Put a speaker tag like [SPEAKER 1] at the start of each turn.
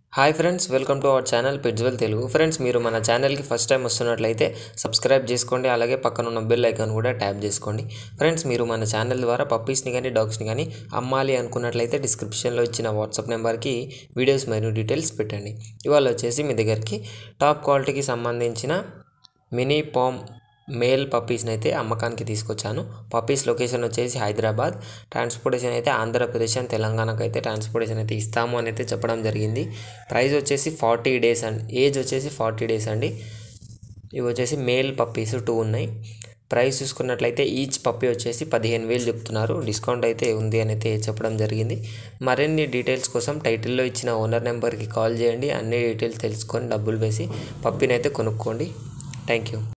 [SPEAKER 1] hi friends welcome to our channel పిడ్జ్వెల్ Telugu friends మీరు మన ఛానల్కి ఫస్ట్ టైం వస్తున్నట్లయితే సబ్స్క్రైబ్ చేసుకోండి అలాగే పక్కన ఉన్న బెల్ ఐకాన్ కూడా ట్యాప్ చేసుకోండి ఫ్రెండ్స్ మీరు మన ఛానల్ ద్వారా పప్పీస్ని కానీ డాగ్స్ని కానీ అమ్మాలి అనుకున్నట్లయితే డిస్క్రిప్షన్లో ఇచ్చిన వాట్సాప్ నెంబర్కి వీడియోస్ మరియు డీటెయిల్స్ పెట్టండి ఇవాళ వచ్చేసి మీ దగ్గరికి టాప్ క్వాలిటీకి సంబంధించిన మినీ పామ్ మేల్ పప్పీస్ని అయితే అమ్మకానికి తీసుకొచ్చాను పప్పీస్ లొకేషన్ వచ్చేసి హైదరాబాద్ ట్రాన్స్పోర్టేషన్ అయితే ఆంధ్రప్రదేశ్ అండ్ తెలంగాణకు అయితే ట్రాన్స్పోర్టేషన్ అయితే ఇస్తాము అని అయితే చెప్పడం జరిగింది ప్రైస్ వచ్చేసి ఫార్టీ డేస్ అండ్ ఏజ్ వచ్చేసి ఫార్టీ డేస్ అండి ఇవి వచ్చేసి మేల్ పప్పీస్ టూ ఉన్నాయి ప్రైస్ చూసుకున్నట్లయితే ఈచ్ పప్పీ వచ్చేసి పదిహేను వేలు చెప్తున్నారు డిస్కౌంట్ అయితే ఉంది అని అయితే చెప్పడం జరిగింది మరిన్ని డీటెయిల్స్ కోసం టైటిల్లో ఇచ్చిన ఓనర్ నెంబర్కి కాల్ చేయండి అన్ని డీటెయిల్స్ తెలుసుకొని డబ్బులు వేసి పప్పీని అయితే కొనుక్కోండి థ్యాంక్ యూ